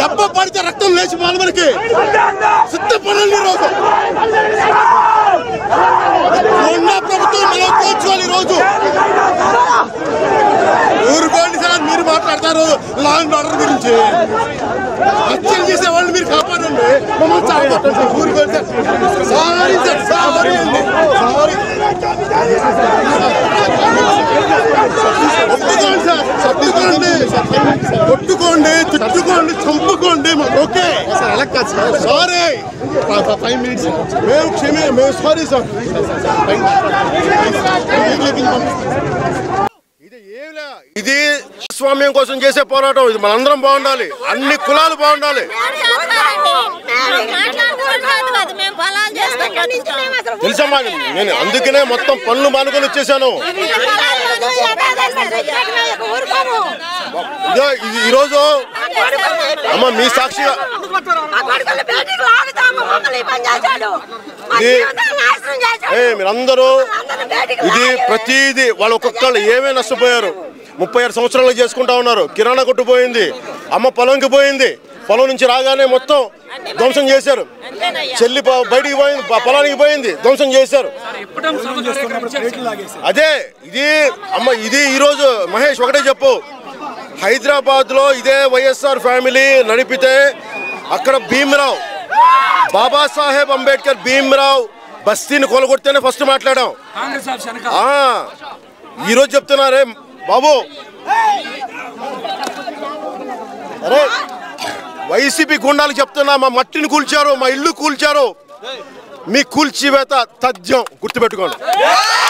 దెబ్బ పడితే రక్తం లేచి మనకి సిద్ధపడండి ఈ రోజు ఉన్న ప్రభుత్వం మనం కూర్చోవాలి ఈ రోజు ఊరుకోండి సార్ మీరు మాట్లాడతారు లా అండ్ ఆర్డర్ గురించి హత్యలు చేసే వాళ్ళు మీరు కాపాడండి మమ్మల్ని చావగొట్టండి సార్ ఊరుకోండి సార్ సారీ సార్ సారీ అండి సారీ కొట్టుకోండి సార్ కొట్టుకోండి కొట్టుకోండి తిట్టుకోండి చంపుకోండి మాకు ఓకే సార్ అలా కాదు సార్ సారీ ఫైవ్ మినిట్స్ మేము క్షమే మేము సారీ సార్ ఇది ఏమిలా ఇది స్వామ్యం కోసం చేసే పోరాటం ఇది మనందరం బాగుండాలి అన్ని కులాలు బాగుండాలి మేము పొలాలు చేస్తాం బతుకుతాం. తెలుసమ్మా నేను అందుకనే మొత్తం పనులు మానుకొని వచ్చేసాను ఊరుకోము. ఇదో ఇది ఈరోజు అమ్మ మీ సాక్షిగా మా కొడుకులు బయటికి లాగుతాము, మమ్మల్ని ఈ పని చేశాడు. మా ఇది- జీవితాలు నాశనం చేశాడు. ఏ మీరందరూ అందరిని బయటికి ఇది లాగాడు. ప్రతిదీ వాళ్ళు ఒక్కొక్కళ్ళు ఏమే నష్టపోయారు ముప్పై ఆరు సంవత్సరాలు చేసుకుంటా ఉన్నారు కిరాణా కొట్టు పోయింది అమ్మ పొలంకి పోయింది పొలం నుంచి రాగానే మొత్తం ధ్వంసం చేశారు చెల్లి ప- బయటికి పోయింది ప- పొలానికి పోయింది ధ్వంసం చేశారు అదే ఇది అమ్మ ఇది ఈరోజు మహేష్ ఒకటే చెప్పు హైదరాబాద్ లో ఇదే వైఎస్ఆర్ ఫ్యామిలీ నడిపితే అక్కడ భీమరావు బాబాసాహెబ్ అంబేద్కర్ భీమరావు బస్తీని కొలగొడితేనే ఫస్ట్ మాట్లాడాం ఆ, ఈరోజు చెప్తున్నారే బాబు అరే వైసీపీ గుండాలు చెప్తున్నా మా మట్టిని కూల్చారు మా ఇల్లు కూల్చారు మీ కూల్చివేత తథ్యం గుర్తుపెట్టుకోండి